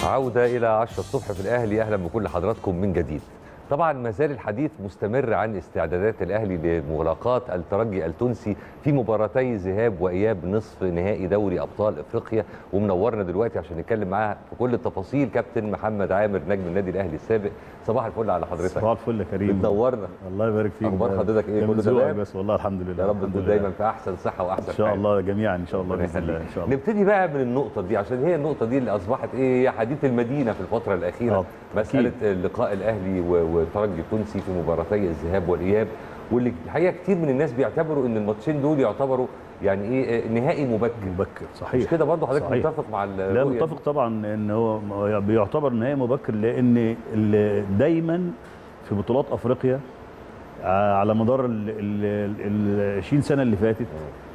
عودة إلى 10 الصبح في الأهلي أهلا بكل حضراتكم من جديد طبعا ما زال الحديث مستمر عن استعدادات الأهلي لملاقاة الترجي التونسي في مباراتي ذهاب وإياب نصف نهائي دوري أبطال إفريقيا ومنورنا دلوقتي عشان نتكلم معاه في كل التفاصيل كابتن محمد عامر نجم النادي الأهلي السابق صباح الفل على حضرتك صباح الفل يا كريم بتنورنا الله يبارك فيك أخبار حضرتك إيه؟ كان كله ذوقك تمام؟ بس والله الحمد لله يا رب الحمد تكون لله. دايما في أحسن صحة وأحسن ان شاء حال. الله جميعا ان شاء الله ربنا باذن الله ان يخليك. شاء الله نبتدي بقى من النقطة دي عشان هي النقطة دي اللي أصبحت إيه هي حديث المدينة في الفترة الأخيرة آه، مسألة لقاء الأهلي و- والترجي التونسي في مباراتي الذهاب والإياب واللي الحقيقة كتير من الناس بيعتبروا إن الماتشين دول يعتبروا يعني إيه نهائي مبكر مبكر مش صحيح كده برضه حضرتك صحيح. متفق مع لا الرؤية دي؟ متفق طبعا ان هو هو بيعتبر نهائي مبكر لان ال- دايما في بطولات افريقيا ع- على مدار ال ال- ال 20 سنه اللي فاتت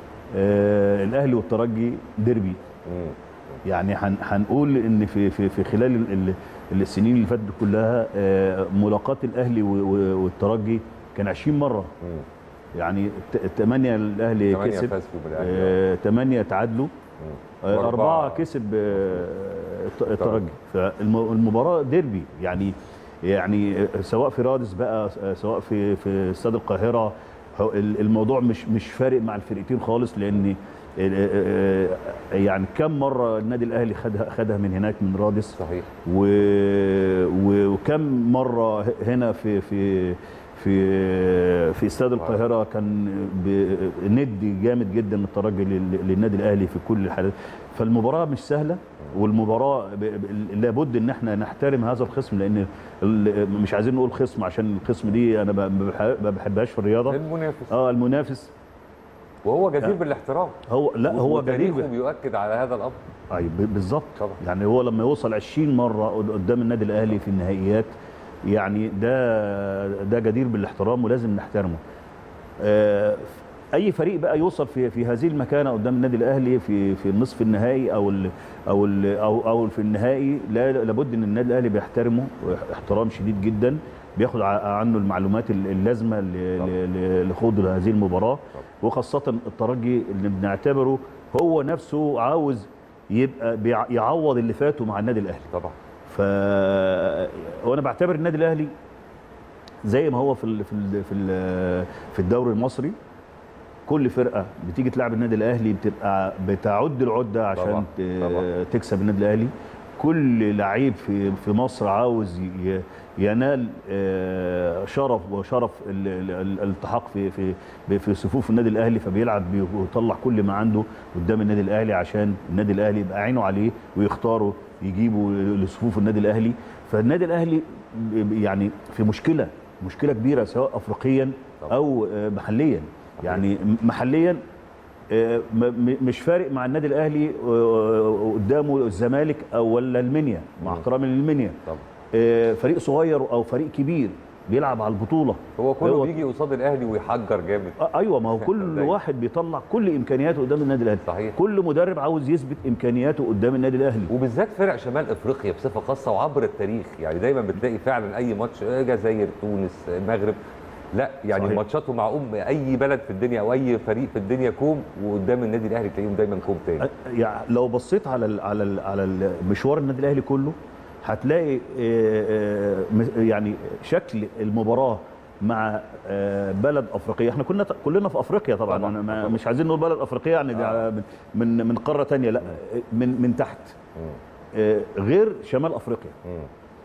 آه الاهلي والترجي ديربي مم. يعني هن- هنقول ان في في في خلال ال- ال- السنين اللي فاتت كلها آه، ملاقات الاهلي و- و- والترجي كان 20 مره مم. يعني 8 الاهلي ثمانية كسب فاز فيهم الأهلي 8 تعادلوا مم. آه، وأربعة. أربعة كسب آه، الت- الترجي فالمباراة ديربي يعني يعني سواء في رادس بقى سواء في في استاد القاهرة هو ال- الموضوع مش مش فارق مع الفرقتين خالص لأن آه، آه، يعني كم مرة النادي الأهلي خدها خدها من هناك من رادس صحيح و... و- وكم مره هنا في في في في استاد القاهره كان ند جامد جدا الترجي لل- للنادي الاهلي في كل الحالات فالمباراه مش سهله والمباراه ب- ب- لابد ان احنا نحترم هذا الخصم لان ال- مش عايزين نقول خصم عشان الخصم دي انا ب- ما بح- ما بحبهاش في الرياضه المنافس اه المنافس وهو جدير بالاحترام هو لا هو جدير وتاريخه بيؤكد على هذا الأمر اي ب- بالظبط طبعا. يعني هو لما يوصل 20 مره قد- قدام النادي الاهلي في النهائيات يعني ده ده جدير بالاحترام ولازم نحترمه آه، اي فريق بقى يوصل في في هذه المكانه قدام النادي الاهلي في في النصف النهائي او ال او ال او او في النهائي لا لابد ان النادي الاهلي بيحترمه احترام شديد جدا بياخد ع- عنه المعلومات ال- اللازمه ل- طبعا. ل- ل- لخوض هذه المباراه وخاصه الترجي اللي بنعتبره هو نفسه عاوز يبقى بيع- يعوض اللي فاته مع النادي الاهلي طبعا ف وانا بعتبر النادي الاهلي زي ما هو في ال... في ال... في ال... في الدوري المصري كل فرقه بتيجي تلعب النادي الاهلي بتبقى بتعد العده عشان طبعاً، ت... طبعاً. تكسب النادي الاهلي كل لعيب في في مصر عاوز ي... ينال آه، شرف وشرف ال- ال- ال- الالتحاق في في في صفوف النادي الاهلي فبيلعب بيطلع كل ما عنده قدام النادي الاهلي عشان النادي الاهلي يبقى عينه عليه ويختاره يجيبه لصفوف النادي الاهلي فالنادي الاهلي ب- يعني في مشكله مشكله كبيره سواء افريقيا طبعا. او آه، محليا يعني م- محليا آه، م- م- مش فارق مع النادي الاهلي آه، قدامه الزمالك او ولا المنيا مع مم. احترامي للمنيا طبعا آه، فريق صغير او فريق كبير بيلعب على البطوله هو كله هو- بيجي قصاد الأهلي ويحجر جامد آه، ايوه ما هو كل دايما. واحد بيطلع كل امكانياته قدام النادي الاهلي صحيح. كل مدرب عاوز يثبت امكانياته قدام النادي الاهلي وبالذات فرق شمال افريقيا بصفه خاصه وعبر التاريخ يعني دايما بتلاقي فعلا اي ماتش آه، جزائر تونس آه، المغرب لا يعني صحيح. ماتشاتهم مع ام اي بلد في الدنيا او اي فريق في الدنيا كوم وقدام النادي الاهلي تلاقيهم دايما كوم تاني آه، يعني لو بصيت على ال على ال على مشوار النادي الاهلي كله هتلاقي آه، آه، م- يعني شكل المباراه مع آه، بلد افريقيه احنا كنا كلنا في افريقيا طبعا, طبعاً، أنا ما طبعاً. مش عايزين نقول بلد افريقيه يعني دي آه. على- من من من قاره تانية لا من من تحت مم. آه، غير شمال افريقيا مم.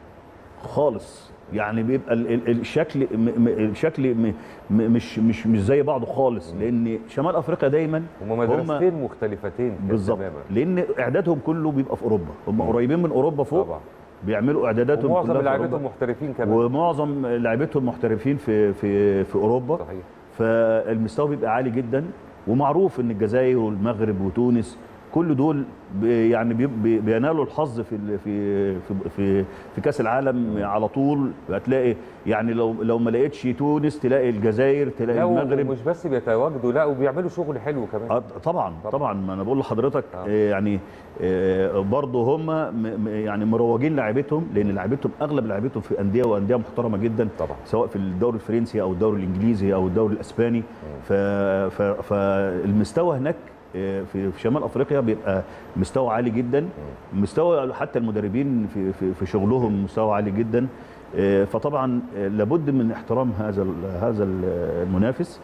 خالص يعني بيبقى ال- ال- الشكل م- م- الشكل م- م- مش مش مش زي بعضه خالص لان شمال افريقيا دايما هم مدرستين مختلفتين بالظبط تماما لان اعدادهم كله بيبقى في اوروبا هم قريبين من اوروبا فوق طبعا بيعملوا اعداداتهم ومعظم كلها في لاعبتهم اوروبا محترفين كمان ومعظم لعيبتهم محترفين في في في اوروبا صحيح فالمستوى بيبقى عالي جدا ومعروف ان الجزائر والمغرب وتونس كل دول بي- يعني بي- بي- بينالوا الحظ في ال- في في في, في كاس العالم على طول هتلاقي يعني لو لو ما لقيتش تونس تلاقي الجزائر تلاقي لا المغرب ومش بس بيتواجدوا لا وبيعملوا شغل حلو كمان آه طبعا طبعاً. طبعا ما انا بقول لحضرتك آه. آه. يعني آه برضه هم م- م- يعني مروجين لعيبتهم لان لعيبتهم اغلب لعيبتهم في انديه وانديه محترمه جدا طبعا سواء في الدوري الفرنسي او الدوري الانجليزي او الدوري الاسباني ف... ف... فالمستوى هناك آه، في في شمال افريقيا بيبقى مستوى عالي جدا مستوى حتى المدربين في في, في شغلهم مستوى عالي جدا آه، فطبعا آه، لابد من احترام هذا ال- هذا ال- المنافس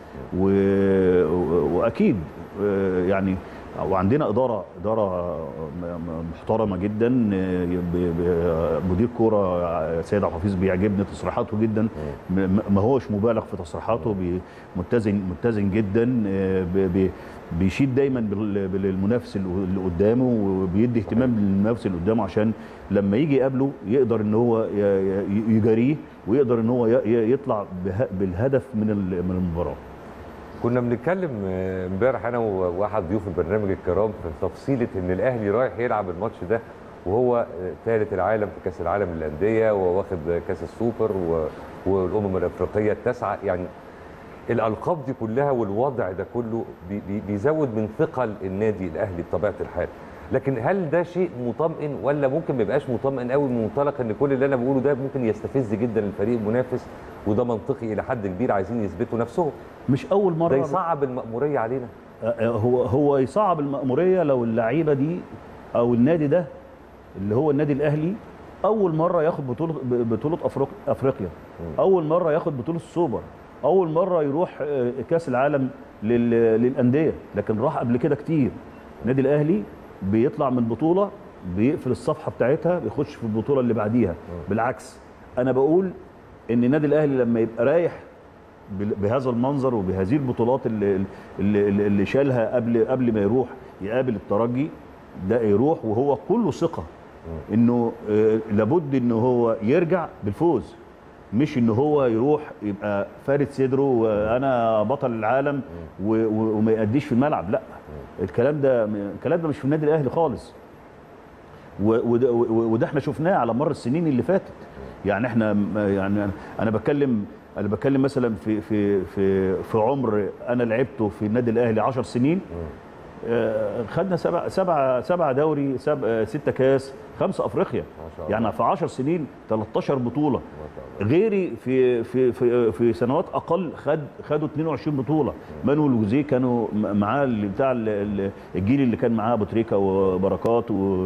و- و- واكيد آه، يعني وعندنا اداره اداره م- م- محترمه جدا آه، ب- ب- مدير كوره آه، سيد عبد الحفيظ بيعجبني تصريحاته جدا م- ما هوش مبالغ في تصريحاته بي- متزن متزن جدا آه، ب- ب- بيشيد دايما بال- بالمنافس اللي قدامه وبيدي اهتمام للمنافس اللي قدامه عشان لما يجي يقابله يقدر ان هو ي- ي- يجاريه ويقدر ان هو ي- ي- يطلع به- بالهدف من ال- من المباراه كنا بنتكلم آه، امبارح انا وواحد ضيوف البرنامج الكرام في تفصيله ان الاهلي رايح يلعب الماتش ده وهو ثالث العالم في كاس العالم للانديه وواخد كاس السوبر و- والامم الافريقيه التاسعه يعني الالقاب دي كلها والوضع ده كله بي- بي- بيزود من ثقل النادي الاهلي بطبيعه الحال لكن هل ده شيء مطمئن ولا ممكن ما يبقاش مطمئن قوي من منطلق ان كل اللي انا بقوله ده ممكن يستفز جدا الفريق المنافس وده منطقي الى حد كبير عايزين يثبتوا نفسهم مش اول مره ده يصعب المأمورية علينا آه، هو هو يصعب المأمورية لو اللعيبة دي أو النادي ده اللي هو النادي الأهلي أول مرة ياخد بطولة بطولة أفريق- أفريقيا أول مرة ياخد بطولة السوبر أول مرة يروح آه، كأس العالم لل- للأندية لكن راح قبل كده كتير النادي الأهلي بيطلع من بطولة بيقفل الصفحة بتاعتها بيخش في البطولة اللي بعديها بالعكس أنا بقول إن النادي الأهلي لما يبقى رايح بال- بهذا المنظر وبهذه البطولات اللي, اللي, اللي شالها قبل قبل ما يروح يقابل الترجي ده يروح وهو كله ثقه انه آه، لابد ان هو يرجع بالفوز مش ان هو يروح يبقى فارد صدره وانا بطل العالم و- و- وما يأديش في الملعب لا الكلام ده الكلام ده مش في النادي الاهلي خالص و- وده, وده احنا شفناه على مر السنين اللي فاتت يعني احنا م- يعني انا بتكلم انا بتكلم مثلا في في في في عمر انا لعبته في النادي الاهلي 10 سنين آه، خدنا سبع سبعة سبعة دوري سبع ستة كاس خمسة افريقيا ما شاء الله. يعني في 10 سنين 13 بطولة ما شاء الله. غيري في في في في سنوات اقل خد خدوا 22 بطوله مانويل وجوزيه كانوا م- معاه اللي بتاع ال- ال- الجيل اللي كان معاه ابو تريكه وبركات و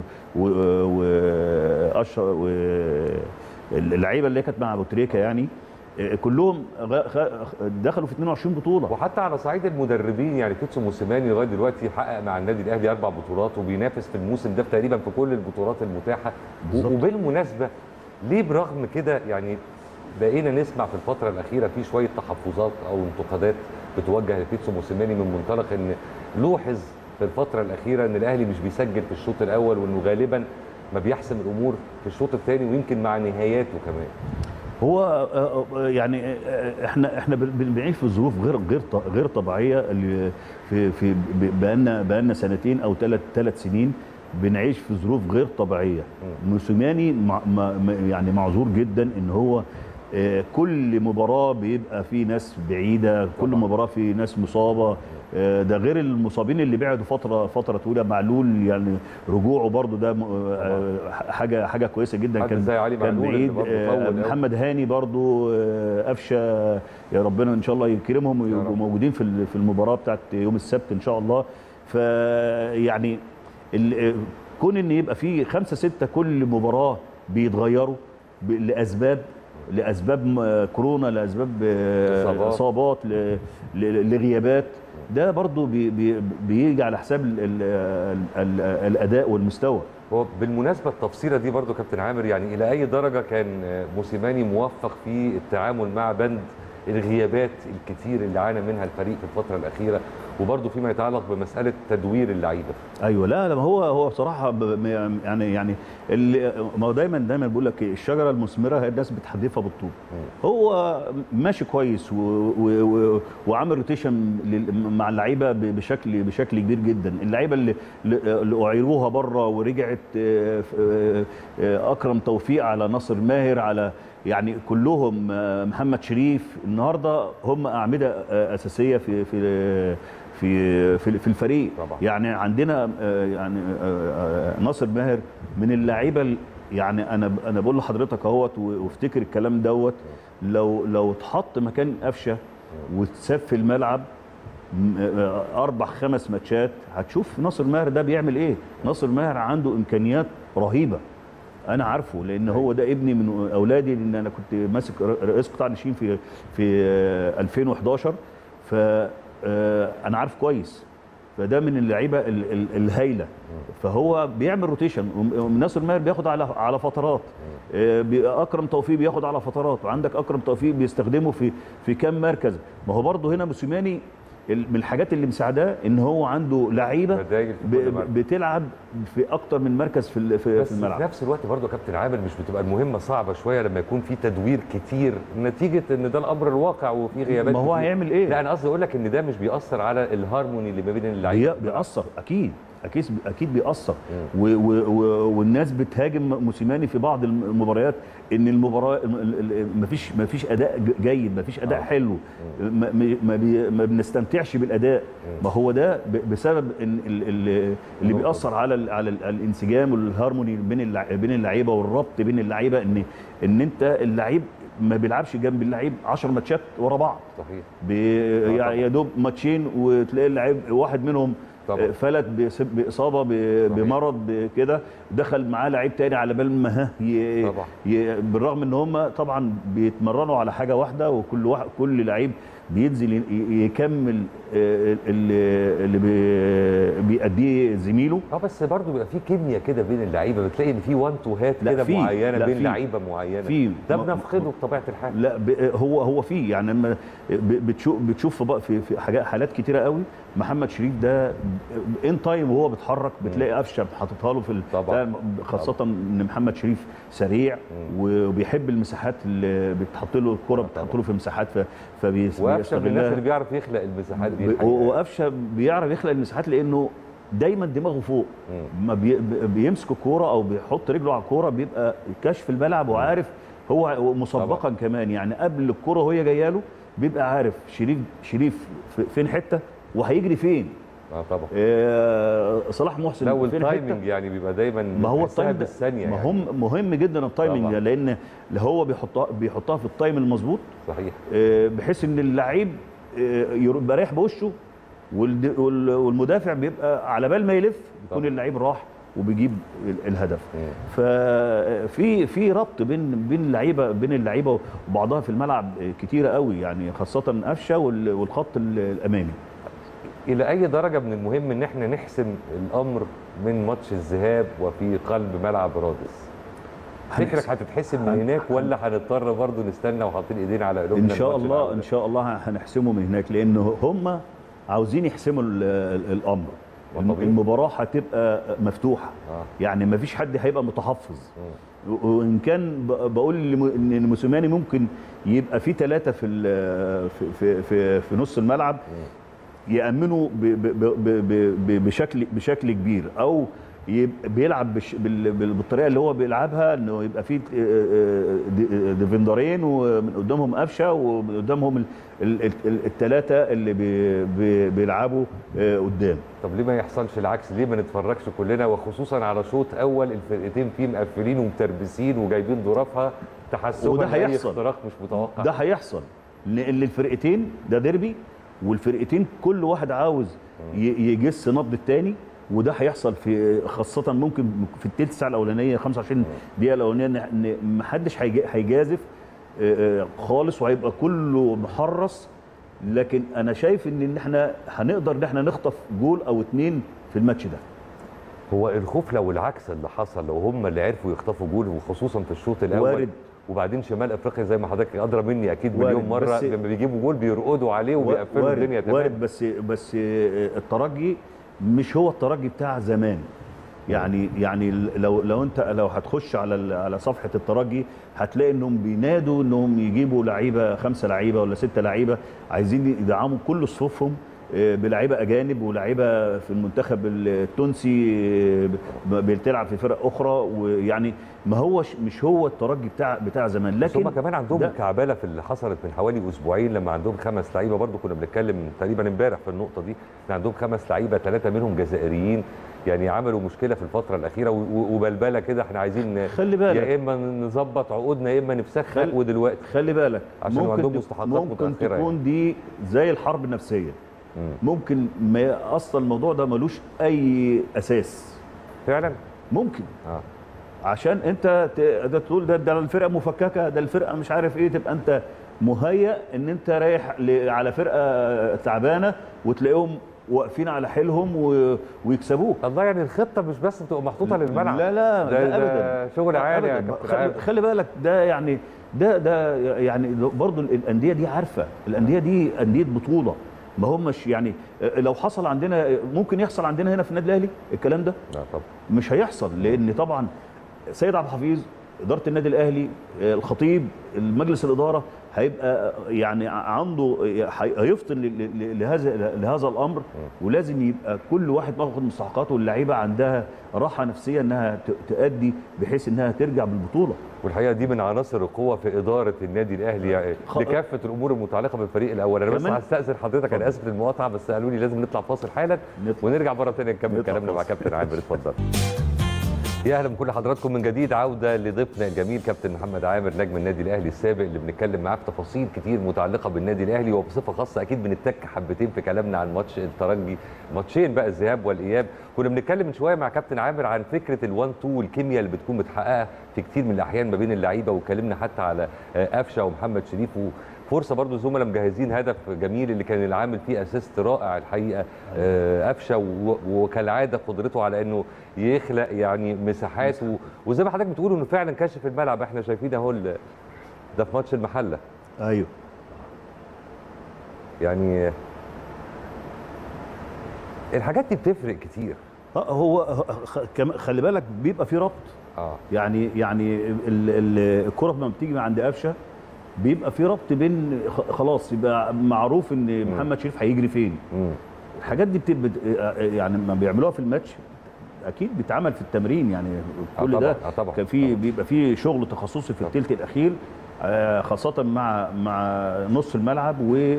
واشرف واللعيبه اللي كانت مع ابو تريكه يعني آه، كلهم غ- خ- دخلوا في 22 بطوله وحتى على صعيد المدربين يعني بيتسو موسيماني لغايه دلوقتي حقق مع النادي الاهلي اربع بطولات وبينافس في الموسم ده تقريبا في كل البطولات المتاحه و- بالظبط. وبالمناسبه ليه برغم كده يعني بقينا نسمع في الفتره الاخيره في شويه تحفظات او انتقادات بتوجه لبيتسو موسيماني من منطلق ان لوحظ في الفتره الاخيره ان الاهلي مش بيسجل في الشوط الاول وانه غالبا ما بيحسم الامور في الشوط الثاني ويمكن مع نهاياته كمان هو آه، آه، يعني آه، احنا احنا بن- بن- بنعيش في ظروف غير غير ط- غير طبيعيه اللي في في ب- بقالنا بقالنا سنتين او ثلاث ثلاث سنين بنعيش في ظروف غير طبيعيه موسيماني مع مع- مع- يعني معذور جدا ان هو آه، كل مباراه بيبقى في ناس بعيده كل طبعاً. مباراه في ناس مصابه آه، ده غير المصابين اللي بعدوا فتره فتره طويله معلول يعني رجوعه برضو ده م- آه، حاجه حاجه كويسه جدا حد كان زي علي كان معلول اللي بعيد برضه آه، طول أوي. محمد هاني برضو آه، قفشه يا ربنا ان شاء الله يكرمهم يا ويبقوا رب. موجودين في ال- في المباراه بتاعت يوم السبت ان شاء الله فيعني كون ان يبقى في خمسه سته كل مباراه بيتغيروا ب- لاسباب لاسباب م- كورونا لاسباب آه، إصابات. اصابات ل- ل- لغيابات ده برضو بي بي بيجي على حساب ال ال ال الاداء والمستوى هو بالمناسبه التفصيله دي برضو كابتن عامر يعني الى اي درجه كان موسيماني موفق في التعامل مع بند الغيابات الكتير اللي عانى منها الفريق في الفتره الاخيره وبرضو فيما يتعلق بمساله تدوير اللعيبه ايوه لا لا ما هو هو بصراحه ب- م- يعني يعني اللي ما هو دايما دايما بيقول لك إيه، الشجره المثمره هي الناس بتحدفها بالطوب هو ماشي كويس و و و وعامل روتيشن لل- مع اللعيبه ب- بشكل بشكل كبير جدا اللعيبه اللي اللي اعيروها بره ورجعت آه، ف- آه، آه، اكرم توفيق على ناصر ماهر على يعني كلهم آه، محمد شريف النهارده هم اعمده آه، اساسيه في في في في في الفريق طبعا. يعني عندنا آه، يعني آه، آه، ناصر ماهر من اللعيبه ال- يعني انا انا بقول لحضرتك اهوت و- وافتكر الكلام دوت لو لو اتحط مكان قفشه واتساب في الملعب م- آه، اربع خمس ماتشات هتشوف ناصر ماهر ده بيعمل ايه ناصر ماهر عنده امكانيات رهيبه انا عارفه لان هو ده ابني من اولادي لان انا كنت ماسك ر- رئيس قطاع الناشئين في في آه، 2011 ف آه، انا عارف كويس فده من اللعيبه ال- ال- الهايله فهو بيعمل روتيشن وم- ناصر ماهر بياخد على على فترات آه، بي- اكرم توفيق بياخد على فترات وعندك اكرم توفيق بيستخدمه في في كام مركز ما هو برضه هنا موسيماني ال- من الحاجات اللي مساعداه ان هو عنده لعيبه بدايل في ب- كل مركز. بتلعب في اكتر من مركز في ال- في, بس في في الملعب نفس الوقت برضه يا كابتن عامر مش بتبقى المهمه صعبه شويه لما يكون في تدوير كتير نتيجه ان ده الامر الواقع وفي غيابات ما هو كتير. هيعمل ايه؟ لا انا قصدي اقول لك ان ده مش بيأثر على الهارموني اللي ما بين بي- اللعيبه بيأثر اكيد اكيد اكيد بيأثر و و و والناس بتهاجم موسيماني في بعض الم- المباريات ان المباراه ما فيش ما فيش اداء ج- جيد ما فيش اداء آه. حلو ما, ما- ما, بي ما بنستمتعش بالاداء ما هو ده ب- بسبب إن ال- ال- اللي النقطة بيأثر على ال على ال- الانسجام والهارموني بين اللع- بين اللعيبه والربط بين اللعيبه ان ان انت اللعيب ما بيلعبش جنب اللعيب 10 ماتشات ورا بعض صحيح بي- طبعاً. يعني يا دوب ماتشين وتلاقي اللعيب واحد منهم طبعاً. فلت بس- باصابه ب- صحيح. بمرض كده دخل معاه لعيب تاني على بال ما ها ي- طبعاً. ي- بالرغم ان هم طبعا بيتمرنوا على حاجه واحده وكل واحد كل لعيب بينزل ي- يكمل آه، اللي اللي بي- بيأديه زميله اه بس برضه بيبقى في كيمياء كده بين اللعيبه بتلاقي ان في وان تو هات لا، كده في. معينه لا، بين في. لعيبه معينه في. ده ما- بنفقده بطبيعه الحال لا ب- هو هو في يعني لما ب- بتشوف بتشوف في بق- في في حاجات حالات كتيره قوي محمد شريف ده ان تايم وهو بيتحرك بتلاقي قفشه حاططها له في ال- طبعاً. ده خاصه ان محمد شريف سريع وبيحب المساحات اللي بتحط له الكره بتحط له في مساحات ف- وقفشه من الناس فبيستغلها اللي بيعرف يخلق المساحات دي ب- الحقيقة. وقفشه بيعرف يخلق المساحات لانه دايما دماغه فوق ما بي بيمسك الكوره او بيحط رجله على الكوره بيبقى كشف الملعب وعارف هو مسبقا طبعاً. كمان يعني قبل الكوره وهي جايه له بيبقى عارف شريف شريف في- فين حته وهيجري فين اه طبعا آه صلاح محسن لا فين حته والتايمنج يعني بيبقى دايما ما هو بتحسها التايم ده بالثانيه ما يعني. هم مهم جدا التايمنج طبعاً. ده لان اللي هو بيحطها بيحطها في التايم المظبوط صحيح آه، بحيث ان اللعيب آه، يبقى رايح بوشه والد- وال- والمدافع بيبقى على بال ما يلف يكون طبعا. اللعيب راح وبيجيب ال- الهدف مم. ففي في ربط بين بين اللعيبه بين اللعيبه وبعضها في الملعب آه، كتيره قوي يعني خاصه قفشه وال- والخط ال- الامامي الى اي درجه من المهم ان احنا نحسم الامر من ماتش الذهاب وفي قلب ملعب رادس فكرك هتتحسم من هن- هناك ولا هنضطر برضه نستنى وحاطين ايدينا على قلوبنا ان شاء الماتش الله الأول؟ ان شاء الله هنحسمه من هناك لان هم عاوزين يحسموا ال- ال- الامر وطبيعي. المباراه هتبقى مفتوحه آه. يعني ما فيش حد هيبقى متحفظ مم. و- وان كان ب- بقول لم- ان موسيماني ممكن يبقى في ثلاثه في ال- في في في, في نص الملعب يامنوا ب- ب- ب- ب- ب- بشكل بشكل كبير او يبقى بيلعب بش بال- بال- بالطريقه اللي هو بيلعبها انه يبقى في ديفندرين ومن قدامهم قفشه ومن قدامهم الثلاثه اللي بي- بي- بيلعبوا آه، قدام طب ليه ما يحصلش العكس ليه ما نتفرجش كلنا وخصوصا على شوط اول الفرقتين فيه مقفلين ومتربسين وجايبين ظروفها تحسبا وده لأي هيحصل. اختراق مش متوقع ده هيحصل لان الفرقتين ده ديربي والفرقتين كل واحد عاوز ي- يجس نبض التاني وده هيحصل في خاصة ممكن في التلت ساعة الأولانية 25 دقيقة الأولانية إن- إن محدش هيجا- هيجازف آه، آه، خالص وهيبقى كله محرص لكن أنا شايف إن إن إحنا هنقدر إن إحنا نخطف جول أو اتنين في الماتش ده هو الخوف لو العكس اللي حصل لو هم اللي عرفوا يخطفوا جول وخصوصا في الشوط الاول وارد. وبعدين شمال افريقيا زي ما حضرتك ادرى مني اكيد وارد، مليون مره بس- لما بيجيبوا جول بيرقدوا عليه وبيقفلوا وارد الدنيا تمام وارد بس بس الترجي مش هو الترجي بتاع زمان يعني يعني لو لو انت لو هتخش على ال- على صفحه الترجي هتلاقي انهم بينادوا انهم يجيبوا لعيبه خمسه لعيبه ولا سته لعيبه عايزين يدعموا كل صفوفهم آه، بلعيبه اجانب ولاعيبه في المنتخب التونسي آه، ب- بتلعب في فرق اخرى ويعني ما هوش مش هو الترجي بتاع بتاع زمان بس لكن هم كمان عندهم ده- كعبله في اللي حصلت من حوالي اسبوعين لما عندهم خمس لعيبه برضو كنا بنتكلم تقريبا امبارح في النقطه دي ان عندهم خمس لعيبه ثلاثه منهم جزائريين يعني عملوا مشكله في الفتره الاخيره و- و- وبلبله كده احنا عايزين خلي بالك. يا اما نظبط عقودنا يا اما نفسخها خل- ودلوقتي خلي بالك عشان عندهم تك- مستحقات ممكن متأخرة تكون دي زي الحرب النفسيه ممكن ما اصلا الموضوع ده ملوش اي اساس فعلا ممكن اه عشان انت ت- ده تقول ده ده الفرقه مفككه ده الفرقه مش عارف ايه تبقى انت مهيأ ان انت رايح ل- على فرقه تعبانه وتلاقيهم واقفين على حيلهم و... ويكسبوك الله يعني الخطه مش بس بتبقى محطوطه للملعب لا لا ده, ده ده ابدا شغل عالي يا أبداً. كابتن خلي, عامر. خلي بالك ده يعني ده ده يعني برضو الانديه دي عارفه الانديه دي انديه بطوله ما همش يعني لو حصل عندنا ممكن يحصل عندنا هنا في النادي الاهلي الكلام ده لا طبعا مش هيحصل لان طبعا سيد عبد الحفيظ اداره النادي الاهلي الخطيب المجلس الاداره هيبقى يعني عنده هيفطن ل- ل- لهذا لهذا الامر ولازم يبقى كل واحد واخد مستحقاته واللعيبه عندها راحه نفسيه انها ت- تأدي بحيث انها ترجع بالبطوله والحقيقه دي من عناصر القوه في اداره النادي الاهلي يعني خ- لكافه الامور المتعلقه بالفريق الاول انا بس كمان- هستاذن حضرتك انا اسف للمقاطعه بس قالوا لي لازم نطلع فاصل حالا نطلع. ونرجع مره ثانيه نكمل نطلع كلامنا مع فاصل. كابتن عامر اتفضل يا اهلا بكل حضراتكم من جديد عوده لضيفنا الجميل كابتن محمد عامر نجم النادي الاهلي السابق اللي بنتكلم معاه في تفاصيل كتير متعلقه بالنادي الاهلي وبصفه خاصه اكيد بنتك حبتين في كلامنا عن ماتش الترجي ماتشين بقى الذهاب والاياب كنا بنتكلم من شويه مع كابتن عامر عن فكره الوان تو والكيمياء اللي بتكون متحققه في كتير من الاحيان ما بين اللعيبه واتكلمنا حتى على آه، قفشه ومحمد شريف فرصه برضو زملاء مجهزين هدف جميل اللي كان العامل فيه اسيست رائع الحقيقه آه، قفشه و- وكالعاده قدرته على انه يخلق يعني مساحات و- وزي ما حضرتك بتقول انه فعلا كاشف الملعب احنا شايفين اهو ال- ده في ماتش المحله ايوه يعني الحاجات دي بتفرق كتير آه، هو خ- كم- خلي بالك بيبقى في ربط اه يعني يعني ال- ال- الكره لما بتيجي من عند قفشه بيبقى في ربط بين خ- خلاص يبقى معروف ان محمد شريف هيجري فين مم. الحاجات دي بتبقى يعني لما بيعملوها في الماتش اكيد بيتعمل في التمرين يعني كل طبعاً، ده آه طبعاً، كان في طبعاً. بيبقى في شغل تخصصي في الثلث الاخير آه، خاصة مع مع نص الملعب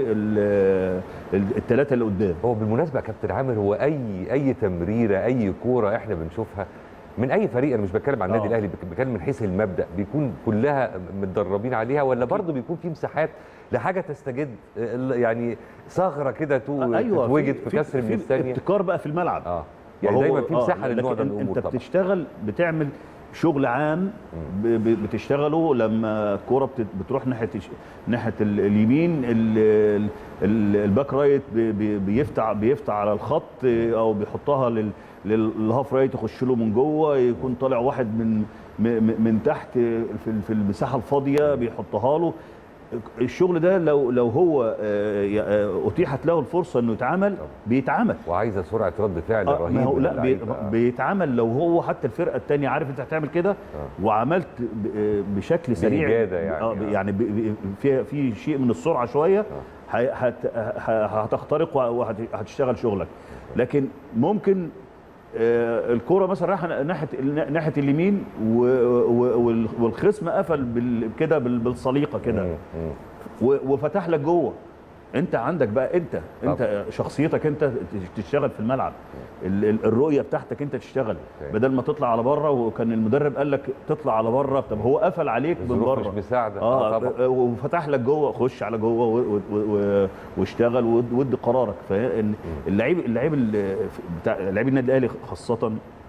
والثلاثة اللي قدام هو بالمناسبه يا كابتن عامر هو اي اي تمريره اي كوره احنا بنشوفها من اي فريق انا مش بتكلم عن النادي آه. الاهلي بك- بتكلم من حيث المبدا بيكون كلها متدربين عليها ولا برضه بيكون في مساحات لحاجه تستجد ال- يعني ثغره كده تو- ايوه تتوجد في, كسر من الثانيه ابتكار بقى في الملعب اه يعني وهو- دايما في آه، مساحه للنوع لكن ده من الامور انت طبعا بتشتغل بتعمل شغل عام ب- ب- بتشتغله لما الكوره بت- بتروح ناحيه الش- ناحيه ال- اليمين ال- ال- الباك رايت بي- بي- بيفتح بيفتح على الخط او بيحطها لل- للهاف رايت يخش له من جوه يكون طالع واحد من م- م- من تحت في ال- في المساحه الفاضيه بيحطها له الشغل ده لو لو هو آه، ي- آه، اتيحت له الفرصه انه يتعمل بيتعمل وعايزه سرعه رد فعل آه، رهيب ما هو من لا بي اللعيبة. آه. بيتعمل لو هو حتى الفرقه الثانيه عارف انت هتعمل كده وعملت ب- آه، بشكل سريع بإجادة يعني، آه، آه. يعني ب- ب- في في شيء من السرعه شويه هي- هت- ه- هتخترق وهتشتغل شغلك لكن ممكن آه، الكرة مثلا رايحه ناحيه ناحيه اليمين و- و- وال- والخصم قفل بال- كده بال- بالصليقه كده مم، مم. و- وفتح لك جوه انت عندك بقى انت انت شخصيتك انت تشتغل في الملعب ال- ال- الرؤيه بتاعتك انت تشتغل اوكي. بدل ما تطلع على بره وكان المدرب قال لك تطلع على بره طب هو قفل عليك من الظروف بره مش مساعده اه طبعا وفتح لك جوه خش على جوه و- و- و- واشتغل ود- ودي قرارك فان اللعيب اللعيب ال- بتاع لعيب النادي الاهلي خاصه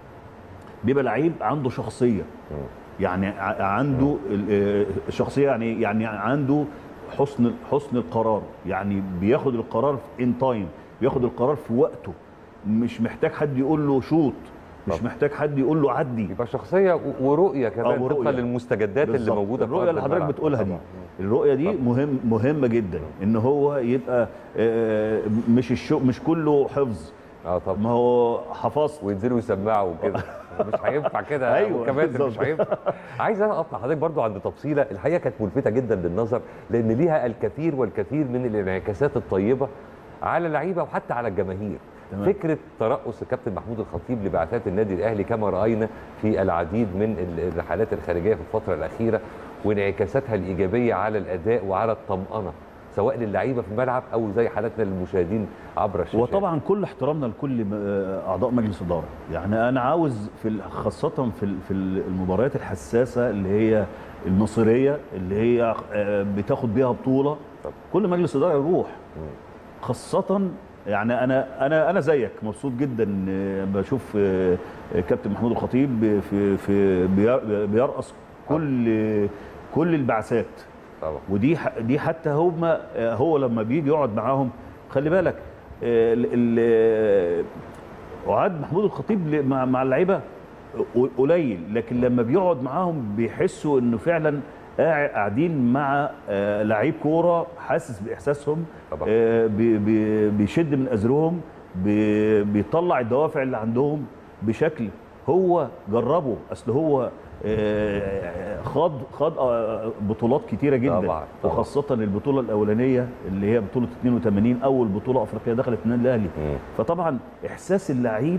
بيبقى لعيب عنده شخصيه يعني ع- عنده ال- الشخصيه يعني يعني عنده حسن حسن القرار يعني بياخد القرار ان تايم بياخد القرار في وقته مش محتاج حد يقول له شوط مش طبعا. محتاج حد يقول له عدي يبقى شخصيه و- ورؤيه كمان ورؤية. طبقا للمستجدات اللي بالظبط. موجوده في الرؤيه أرض اللي حضرتك الملعب. بتقولها دي طبعاً. الرؤيه دي طبعاً. مهم مهمه جدا ان هو يبقى آه، مش الشو مش كله حفظ اه طبعا ما هو حفظت وينزلوا يسمعوا وكده مش هينفع كده أيوة، وكمان مش بالظبط. هينفع عايز انا اقطع حضرتك برضو عند تفصيله الحقيقه كانت ملفته جدا للنظر لان ليها الكثير والكثير من الانعكاسات الطيبه على اللعيبه وحتى على الجماهير تمام. فكره ترأس الكابتن محمود الخطيب لبعثات النادي الاهلي كما راينا في العديد من ال- الرحلات الخارجيه في الفتره الاخيره وانعكاساتها الايجابيه على الاداء وعلى الطمانه سواء للعيبه في الملعب او زي حالاتنا للمشاهدين عبر الشاشات وطبعا كل احترامنا لكل م- آه، اعضاء مجلس اداره يعني انا عاوز في ال- خاصه في ال- في المباريات الحساسه اللي هي المصيريه اللي هي آه، بتاخد بيها بطوله طب. كل مجلس اداره يروح خاصه يعني انا انا انا زيك مبسوط جدا آه، بشوف آه، آه، كابتن محمود الخطيب في في بير- بيرأس كل كل البعثات طبعا ودي ح- دي حتى هم هو لما بيجي يقعد معاهم خلي بالك آه، ال- ال- وعاد محمود الخطيب ل- مع مع اللعيبه ق- قليل لكن لما بيقعد معاهم بيحسوا انه فعلا قاع- قاعدين مع آه، لعيب كوره حاسس باحساسهم طبعا. آه، بي- بي- بيشد من ازرهم بي- بيطلع الدوافع اللي عندهم بشكل هو جربه اصل هو آه، خاض خاض آه، بطولات كتيره جدا طبعاً، طبعاً. وخاصه البطوله الاولانيه اللي هي بطوله 82 اول بطوله افريقيه دخلت النادي الاهلي مم. فطبعا احساس اللعيب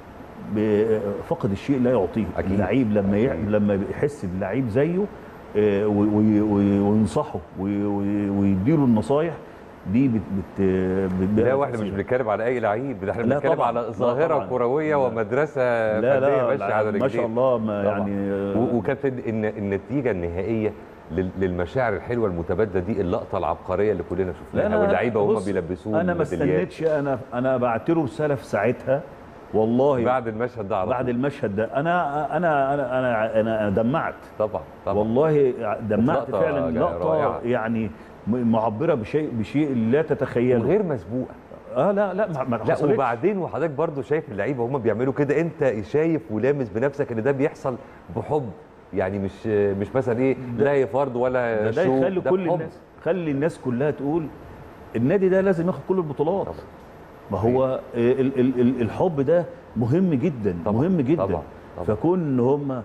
بفقد الشيء لا يعطيه أكيد. اللعيب لما ي... أكيد. لما يحس بلعيب زيه آه، و- و- و- وينصحه و- و- ويديله النصايح دي بت بت بت لا واحنا مش بنتكلم على اي لعيب ده احنا لا بنتكلم طبعاً. على لا ظاهره طبعاً. كرويه لا. ومدرسه لا فنيه لا ماشيه على لا رجلين ما شاء الله ما طبعاً. يعني و- وكابتن إن النتيجه النهائيه لل- للمشاعر الحلوه المتبادله دي اللقطه العبقريه اللي كلنا شفناها واللعيبه وهم بص، بيلبسوه انا ما الميداليات. استنيتش انا انا بعت له رساله في ساعتها والله بعد المشهد ده على بعد طول. المشهد ده انا انا انا انا انا, أنا دمعت طبعا طبعا والله دمعت لقطة فعلا جا- لقطه رائعة. يعني م- معبره بشيء بشيء لا تتخيله وغير مسبوقه اه لا لا ما, ما لا حصلتش. وبعدين وحضرتك برضو شايف اللعيبه هم بيعملوا كده انت شايف ولامس بنفسك ان ده بيحصل بحب يعني مش مش مثلا ايه لا هي فرض ولا ده, ده شو يخلي ده كل بحب. الناس خلي الناس كلها تقول النادي ده لازم ياخد كل البطولات طبعا. ما هو ال ال ال الحب ده مهم جدا طبعا. مهم جدا طبعا. طبعا. فكون ان هم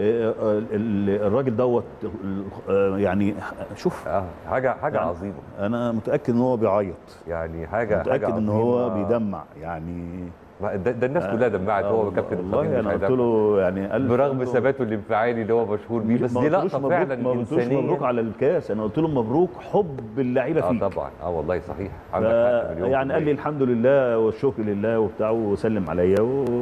الراجل دوت آه، يعني شوف اه حاجه حاجه يعني عظيمه انا متاكد ان هو بيعيط يعني حاجه متاكد حاجه ان هو عظيمة. بيدمع يعني ما ده, ده الناس كلها دمعت آه، هو كابتن والله الخطيب مش انا قلت هيدمع. له يعني ألف برغم ألف ثباته الانفعالي اللي هو مشهور بيه بس ما دي قلتلوش لقطه مبروك- فعلا ما قلتلوش انسانيه مبروك على الكاس انا قلت له مبروك حب اللعيبه اه فيك طبعا اه والله صحيح ف- عندك حق مليون يعني قال لي في الحمد لله والشكر لله وبتاع وسلم عليا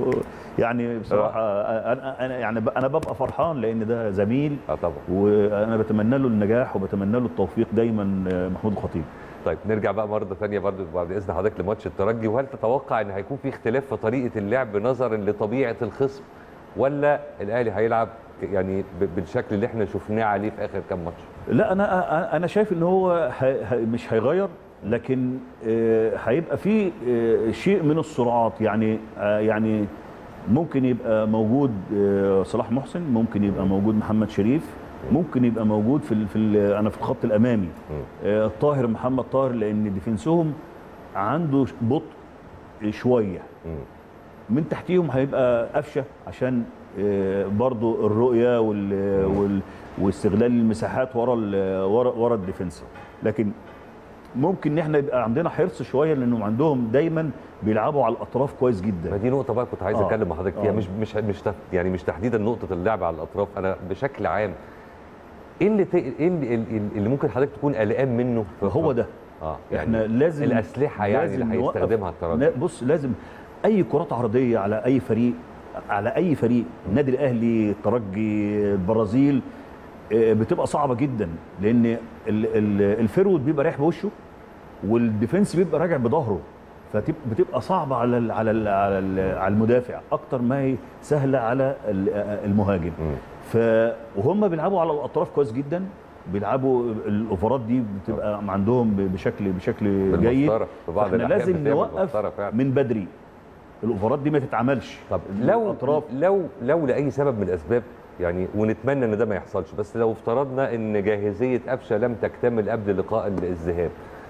ويعني بصراحه انا انا يعني ب- انا ببقى فرحان لان ده زميل المية. اه طبعا وانا بتمنى له النجاح وبتمنى له التوفيق دايما آه، محمود الخطيب طيب نرجع بقى مره ثانيه برضه بعد اذن حضرتك لماتش الترجي وهل تتوقع ان هيكون في اختلاف في طريقه اللعب نظرا لطبيعه الخصم ولا الاهلي هيلعب يعني ب- بالشكل اللي احنا شفناه عليه في اخر كام ماتش؟ لا انا انا شايف ان هو ه- ه- مش هيغير لكن آه، هيبقى في آه، شيء من السرعات يعني آه، يعني ممكن يبقى موجود آه، صلاح محسن ممكن يبقى موجود محمد شريف ممكن يبقى موجود في ال- في ال- انا في الخط الامامي آه، طاهر محمد طاهر لان ديفنسهم عنده بطء شويه مم. من تحتيهم هيبقى قفشه عشان آه، برضو الرؤيه وال وال واستغلال المساحات ورا ال- ورا ورا الديفنس لكن ممكن ان احنا يبقى عندنا حرص شويه لانهم عندهم دايما بيلعبوا على الاطراف كويس ما جدا دي نقطة بقى كنت عايز آه. اتكلم مع حضرتك فيها آه. مش مش مش تف- يعني مش تحديدا نقطة اللعب على الأطراف أنا بشكل عام إيه اللي ت- إيه اللي, اللي- اللي ممكن حضرتك تكون قلقان منه في- هو ده اه احنا لازم الأسلحة يعني لازم اللي نوقف- هيستخدمها الترجي لا، بص لازم اي كرات عرضيه على اي فريق على اي فريق النادي الاهلي الترجي البرازيل آه، بتبقى صعبه جدا لان ال- ال- الفيرود بيبقى رايح بوشه والديفنس بيبقى راجع بظهره فبتبقى صعبه على ال على ال على, ال على المدافع اكتر ما هي سهله على ال- المهاجم مم. ف وهم بيلعبوا على الاطراف كويس جدا بيلعبوا الاوفرات دي بتبقى عندهم ب- بشكل بشكل جيد بالمسطرة في بعض فاحنا الأحيان لازم بتعمل نوقف مسطرة فعلا. من بدري الاوفرات دي ما تتعملش طب لو الأطراف. لو لو لاي سبب من الاسباب يعني ونتمنى ان ده ما يحصلش بس لو افترضنا ان جاهزيه قفشه لم تكتمل قبل لقاء الذهاب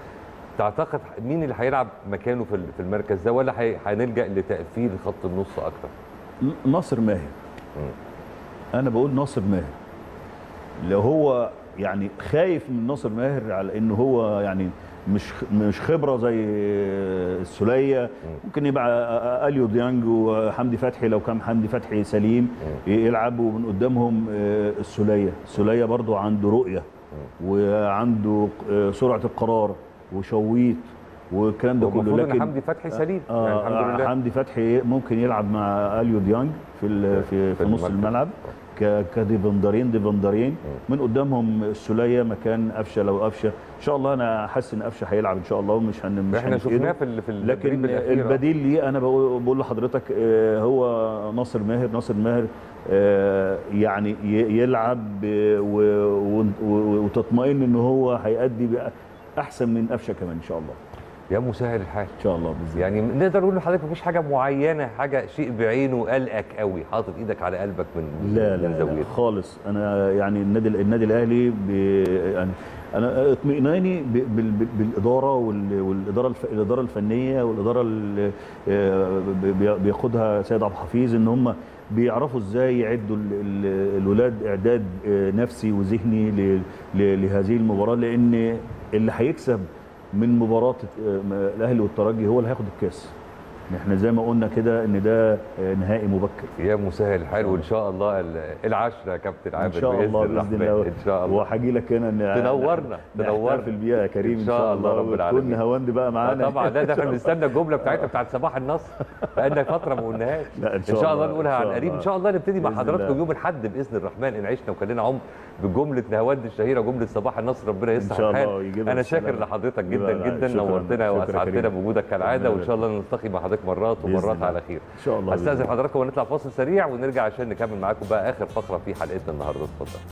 تعتقد مين اللي هيلعب مكانه في ال- في المركز ده ولا هي- هنلجا لتقفيل خط النص اكتر؟ ن- ناصر ماهر مم. انا بقول ناصر ماهر لو هو يعني خايف من ناصر ماهر على ان هو يعني مش مش خبره زي السوليه ممكن يبقى اليو ديانج وحمدي فتحي لو كان حمدي فتحي سليم يلعبوا من قدامهم آه، السوليه السوليه برضو عنده رؤيه وعنده آه، سرعه القرار وشويت والكلام ده كله والمفروض ان لكن حمدي فتحي سليم آه يعني الحمد آه لله حمدي فتحي ممكن يلعب مع اليو ديانج في ال- في, في, في نص المركز. الملعب ك- كديفندرين ديفندرين من قدامهم السوليه مكان قفشه لو قفشه ان شاء الله انا حاسس ان قفشه هيلعب ان شاء الله ومش هن مش احنا هنفقده. شفناه في ال- في لكن التدريب الأخير. البديل ليه انا بقول بقول لحضرتك آه، هو ناصر ماهر ناصر ماهر آه، يعني ي- يلعب آه، و- و- و- وتطمئن ان هو هيأدي بقى احسن من قفشه كمان ان شاء الله يا مسهل الحال ان شاء الله باذن الله يعني نقدر نقول لحضرتك مفيش حاجه معينه حاجه شيء بعينه قلقك قوي حاطط ايدك على قلبك من لا من لا, لا زاويتك خالص انا يعني النادي النادي الاهلي ب يعني انا اطمئناني ب- بال- بال- بالاداره وال- والاداره الف- الاداره الفنيه والاداره اللي آه، بي- بيقودها سيد عبد الحفيظ ان هم بيعرفوا ازاي يعدوا ال- ال- الولاد اعداد آه، نفسي وذهني ل- ل- لهذه المباراه لان اللي هيكسب من مباراه آه، الاهلي والترجي هو اللي هياخد الكاس احنا زي ما قلنا كده ان ده آه، نهائي مبكر يا مسهل الحال وان شاء الله ال- العشره يا كابتن ان عامر شاء الله باذن الرحمن. الله ان شاء الله وهاجي لك هنا ن- تنورنا تنورنا نحتفل بيها يا كريم إن شاء الله رب وتكون العالمين. هواند بقى آه معانا طبعا لا ده احنا بنستنى الجمله بتاعتنا بتاعت صباح النصر بقالنا فتره ما قلناهاش لا، ان شاء الله نقولها إن عن شاء قريب ان الله. شاء الله نبتدي مع بإذن حضراتكم الله. يوم الاحد باذن الرحمن ان عشنا وكان لنا عمر بجمله نهاوند الشهيره جمله صباح النصر ربنا يصلح شاء الله الحال ويجيبها انا شاكر بالسلامة. لحضرتك لا، جدا لا، جدا شكراً. نورتنا شكراً واسعدتنا كريم. بوجودك كالعاده ربنا وان شاء الله نلتقي مع حضرتك مرات بإذن ومرات الله. على خير ان شاء الله بإذن هستاذن الله. حضراتكم ونطلع فاصل سريع ونرجع عشان نكمل معاكم بقى اخر فقره في حلقتنا النهارده اتفضل